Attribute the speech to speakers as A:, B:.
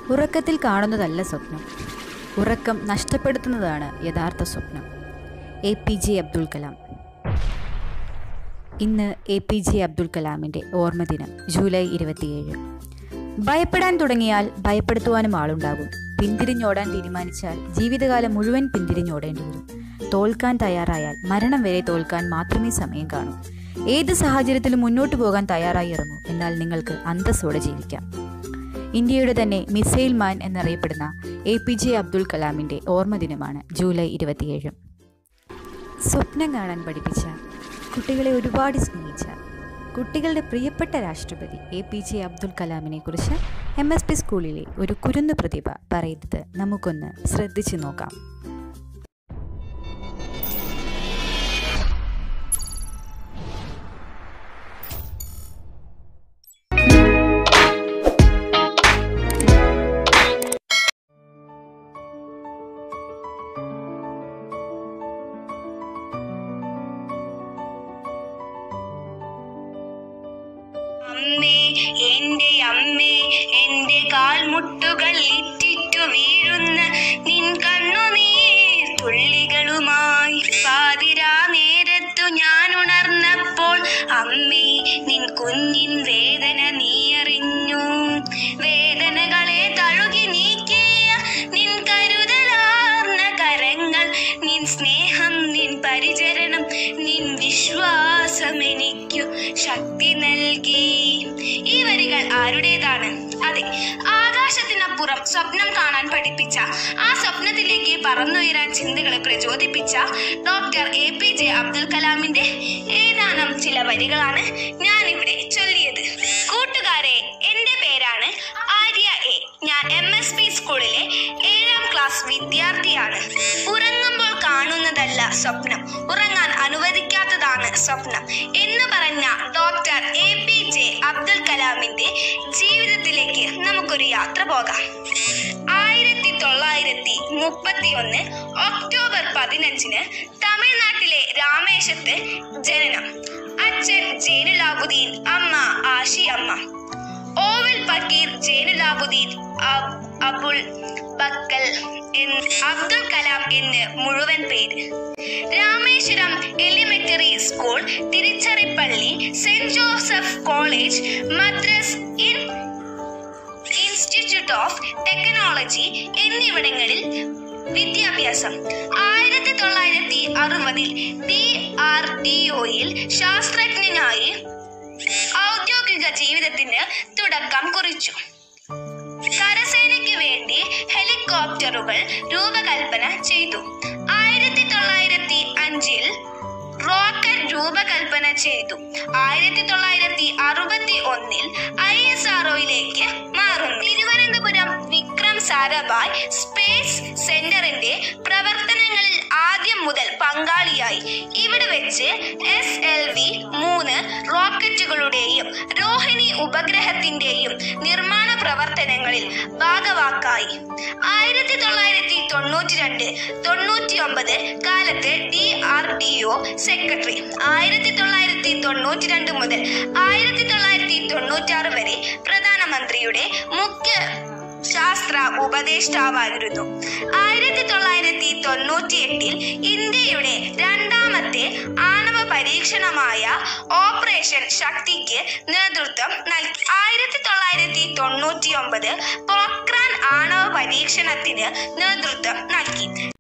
A: ഉറക്കത്തിൽ കാണുന്നതല്ല സ്വപ്നം ഉറക്കം നഷ്ടപ്പെടുത്തുന്നതാണ് യഥാർത്ഥ സ്വപ്നം A P J Abdul Kalam ഇന്ന് എ പി ജെ അബ്ദുൽ കലാമിൻ്റെ ഓർമ്മദിനം ജൂലൈ ഇരുപത്തിയേഴ് ഭയപ്പെടാൻ തുടങ്ങിയാൽ ഭയപ്പെടുത്തുവാനും ആളുണ്ടാകും പിന്തിരിഞ്ഞോടാൻ തീരുമാനിച്ചാൽ ജീവിതകാലം മുഴുവൻ പിന്തിരിഞ്ഞോടേണ്ടി വരും തോൽക്കാൻ തയ്യാറായാൽ മരണം വരെ തോൽക്കാൻ മാത്രമേ സമയം കാണൂ ഏത് സാഹചര്യത്തിലും മുന്നോട്ട് പോകാൻ തയ്യാറായി ഇറങ്ങൂ എന്നാൽ നിങ്ങൾക്ക് അന്തസ്സോടെ ജീവിക്കാം ഇന്ത്യയുടെ തന്നെ മിസൈൽ മാൻ എന്നറിയപ്പെടുന്ന എ പി ജെ അബ്ദുൽ കലാമിൻ്റെ ഓർമ്മദിനമാണ് ജൂലൈ ഇരുപത്തിയേഴ് സ്വപ്നം കാണാൻ പഠിപ്പിച്ച കുട്ടികളെ ഒരുപാട് സ്നേഹിച്ച കുട്ടികളുടെ പ്രിയപ്പെട്ട രാഷ്ട്രപതി എ പി ജെ അബ്ദുൽ കലാമിനെ കുറിച്ച് എം എസ് പി സ്കൂളിലെ ഒരു കുരുന്നു പ്രതിഭ പറയുന്നത് നമുക്കൊന്ന് ശ്രദ്ധിച്ചു നോക്കാം
B: അമ്മേ എന്റെ അമ്മേ എന്റെ കാൽമുട്ടുകൾ ഇറ്റിറ്റു വീഴുന്ന നിൻ കണ്ണുനീർ തുള്ളികളുമായി പാതിരാ നേരത്തു ഞാൻ ഉണർന്നപ്പോൾ അമ്മേ നിൻ കുഞ്ഞിൻ വേദന നീ അറിഞ്ഞു വേദനകളെ തഴുകി നീക്കിയ നിൻ കരുതലാർന്ന കരങ്ങൾ നിൻ സ്നേഹം നിൻ പരിചരണം നിൻ വിശ്വാസം എനിക്കു ശക്തി നൽകി ഈ വരികൾ ആരുടേതാണ് അതെ ആകാശത്തിനപ്പുറം സ്വപ്നം കാണാൻ പഠിപ്പിച്ച ആ സ്വപ്നത്തിലേക്ക് പറന്നുയരാൻ ചിന്തകളെ പ്രചോദിപ്പിച്ച doctor A P J Abdul കലാമിന്റെ ഏതാനും ചില വരികളാണ് ഞാൻ ഇവിടെ ചൊല്ലിയത് കൂട്ടുകാരെ എന്റെ പേരാണ് ആര്യ എ ഞാൻ എം എസ് പി സ്കൂളിലെ ഏഴാം ക്ലാസ് വിദ്യാർത്ഥിയാണ് ഉറങ്ങുമ്പോൾ കാണുന്നതല്ല സ്വപ്നം ഉറങ്ങാൻ അനുവദിക്കാത്തതാണ് സ്വപ്നം എന്ന് പറഞ്ഞ doctor A P J Abdul കലാമിന്റെ ജീവിതത്തിലേക്ക് നമുക്കൊരു യാത്ര പോകാം ആയിരത്തി തൊള്ളായിരത്തി മുപ്പത്തി ഒന്ന് ഒക്ടോബർ പതിനഞ്ചിന് തമിഴ്നാട്ടിലെ രാമേശത്ത് ജനനം അച്ഛൻ ജേനുലാബുദ്ദീൻ അമ്മ ആഷി അമ്മ ഓവൽ പക്കീർ ജേനുലാബുദ്ദീൻ അബ്- അബുൾ ബക്കൽ എന്ന് അബ്ദുൽ കലാം എന്ന് മുഴുവൻ പേര് Rameswaram elementary school Tiruchirappalli saint Joseph college Madras in institute of technology എന്നിവിടങ്ങളിൽ വിദ്യാഭ്യാസം ആയിരത്തി തൊള്ളായിരത്തി അറുപതിൽ ഡി ആർ ഡി ഒയിൽ ശാസ്ത്രജ്ഞനായി ഔദ്യോഗിക ജീവിതത്തിന് തുടക്കം കുറിച്ചു കരസേനയ്ക്ക് വേണ്ടി ഹെലികോപ്റ്ററുകൾ രൂപകൽപ്പന ചെയ്തു ആയിരത്തി തൊള്ളായിരത്തി അഞ്ചിൽ റോക്കറ്റ് രൂപകൽപ്പന ചെയ്തു ആയിരത്തി തൊള്ളായിരത്തി അറുപത്തി ഒന്നിൽ ഐ എസ് ആർഒയിലേക്ക് മാറുന്നു തിരുവനന്തപുരം വിക്രം സാരാഭായ് സ്പേസ് സെന്ററിന്റെ പ്രവർത്തനങ്ങളിൽ ആദ്യം മുതൽ പങ്കാളിയായി ഇവിടെ വെച്ച് എസ് എൽ വി മൂന്ന് റോക്കറ്റുകളുടെയും രോഹിണി ഉപഗ്രഹത്തിന്റെയും നിർമ്മാണ പ്രവർത്തനങ്ങളിൽ ഭാഗവാക്കായി ആയിരത്തി തൊള്ളായിരത്തി തൊണ്ണൂറ്റി രണ്ട് തൊണ്ണൂറ്റി ഒമ്പത് കാലത്ത് D R D O secretary ആയിരത്തി തൊള്ളായിരത്തി തൊണ്ണൂറ്റി രണ്ട് മുതൽ ആയിരത്തി തൊള്ളായിരത്തി തൊണ്ണൂറ്റി ആറ് വരെ പ്രധാനമന്ത്രിയുടെ മുഖ്യ ശാസ്ത്ര ഉപദേഷ്ടാവായിരുന്നു ആയിരത്തി തൊള്ളായിരത്തി തൊണ്ണൂറ്റി എട്ടിൽ ഇന്ത്യയുടെ രണ്ടാമത്തെ ആണവ പരീക്ഷണമായ ഓപ്പറേഷൻ ശക്തിക്ക് നേതൃത്വം നൽകി ആയിരത്തി തൊള്ളായിരത്തി തൊണ്ണൂറ്റി ഒമ്പത് പോക്രാൻ ആണവ പരീക്ഷണത്തിന് നേതൃത്വം നൽകി